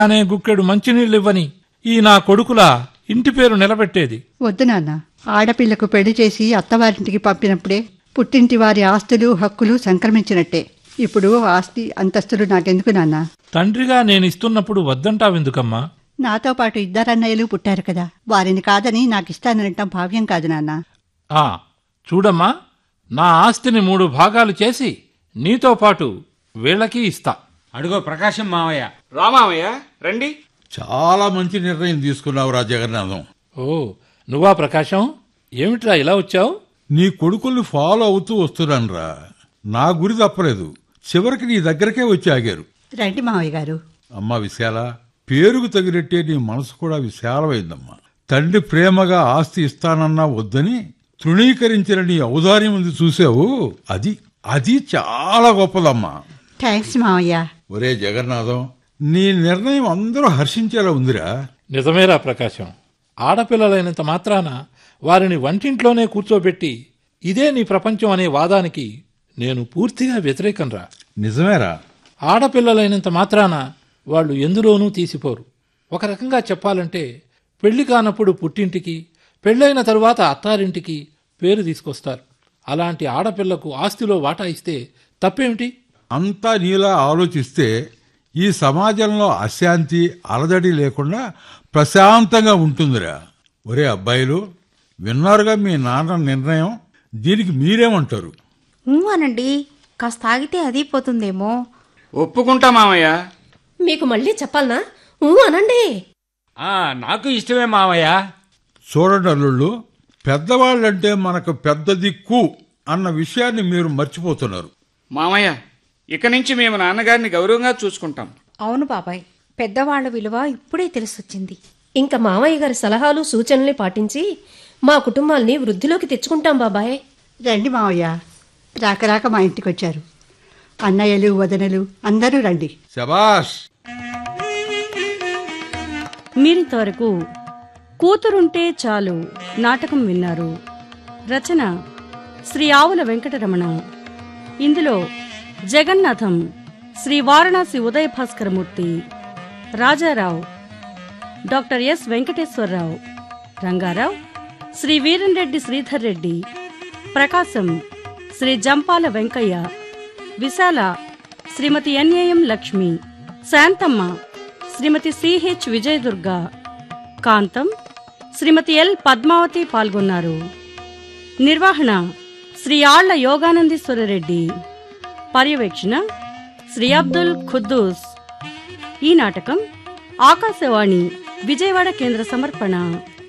అనే గుక్కెడు మంచినీళ్ళివ్వని ఈ నా కొడుకులా ఇంటి పేరు నిలబెట్టేది వద్దు నాన్న ఆడపిల్లకు పెళ్లి చేసి అత్తవారింటికి పంపినప్పుడే పుట్టింటి వారి ఆస్తులు హక్కులు సంక్రమించినట్టే ఇప్పుడు ఆస్తి అంతస్తులు నాకెందుకు నాన్న తండ్రిగా నేను ఇస్తున్నప్పుడు వద్దంటావెందుకమ్మా నాతో పాటు ఇద్దరన్నయ్యలు పుట్టారు కదా వారిని కాదని నాకు ఇస్తాననటం భావ్యం కాదు నాన్న ఆ చూడమ్మా నా ఆస్తిని మూడు భాగాలు చేసి నీతో పాటు వీళ్ళకి ఇస్తా అడుగో ప్రకాశం మావయ్య రామావయ్య రండి చాలా మంచి నిర్ణయం తీసుకున్నావు రా జగన్నాథం ఓ నువ్వా ప్రకాశం ఏమిట్రా ఇలా వచ్చావు నీ కొడుకుల్ని ఫాలో అవుతూ వస్తున్నానురా నా గురి తప్పలేదు చివరికి నీ దగ్గరకే వచ్చి ఆగారు రండి మావయ్య గారు అమ్మా విశాల పేరుకు తగినట్టే నీ మనసు కూడా విశాలమైందమ్మా తండ్రి ప్రేమగా ఆస్తి ఇస్తానన్నా వద్దని తృణీకరించిన నీ ఔదార్యం ఉంది చూసావు అది అది చాలా గొప్పదమ్మా థ్యాంక్స్ మావయ్య ఒరే జగన్నాథం నీ నిర్ణయం అందరూ హర్షించేలా ఉందిరా నిజమేరా ప్రకాశం ఆడపిల్లలైనంత మాత్రాన వారిని వంటింట్లోనే కూర్చోబెట్టి ఇదే నీ ప్రపంచం అనే వాదానికి నేను పూర్తిగా వ్యతిరేకంరా నిజమేరా ఆడపిల్లలైనంత మాత్రాన వాళ్ళు ఎందులోనూ తీసిపోరు ఒక రకంగా చెప్పాలంటే పెళ్లి కానప్పుడు పుట్టింటికి పెళ్ళైన తరువాత అత్తారింటికి పేరు తీసుకొస్తారు అలాంటి ఆడపిల్లకు ఆస్తిలో వాటా ఇస్తే తప్పేమిటి అంతా నీలా ఆలోచిస్తే ఈ సమాజంలో అశాంతి అలజడి లేకుండా ప్రశాంతంగా ఉంటుందిరా ఒరే అబ్బాయిలు విన్నారుగా మీ నాన్న నిర్ణయం దీనికి మీరేమంటారు ఊ అనండి కాస్త ఆగితే అది పోతుందేమో ఒప్పుకుంటా మామయ్య మీకు మళ్ళీ చెప్పాలనా ఊ అనండి ఆ నాకు ఇష్టమే మావయ్య చూడండి అల్లుళ్ళు పెద్దవాళ్ళంటే మనకు పెద్ద దిక్కు అన్న విషయాన్ని మీరు మర్చిపోతున్నారు మామయ్య ఇక నుంచి మేము నాన్నగారిని గౌరవంగా చూసుకుంటాం అవును బాబాయ్ పెద్దవాళ్ల విలువ ఇప్పుడే తెలిసొచ్చింది ఇంకా మామయ్య గారి సలహాలు సూచనల్ని పాటించి మా కుటుంబాల్ని వృద్ధిలోకి తెచ్చుకుంటాం బాబాయ్ రండి మావయ్య రాక రాక మా ఇంటికి వచ్చారు అన్నయ్యలు వదనలు అందరూ రండి శబాష్ మీరింతవరకు కూతురుంటే చాలు నాటకం విన్నారు రచన శ్రీ ఆవుల వెంకటరమణ ఇందులో Jagannatham Shri Varanasi Udaya Bhaskaramurthy Rajarao doctor S Venkateswararao Rangarao Shri Veeramreddy Sridhar Reddy Prakasam Shri Jampala Venkaiah Visala Shrimati NAM Lakshmi Santhamma Shrimati CH Vijayadurga Kantham Shrimati L Padmavathi పాల్గొన్నారు నిర్వహణ శ్రీ ఆళ్ల యోగానందీశ్వరరెడ్డి పర్యవేక్షణ శ్రీ అబ్దుల్ ఖుద్దూస్ ఈ నాటకం ఆకాశవాణి విజయవాడ కేంద్ర సమర్పణ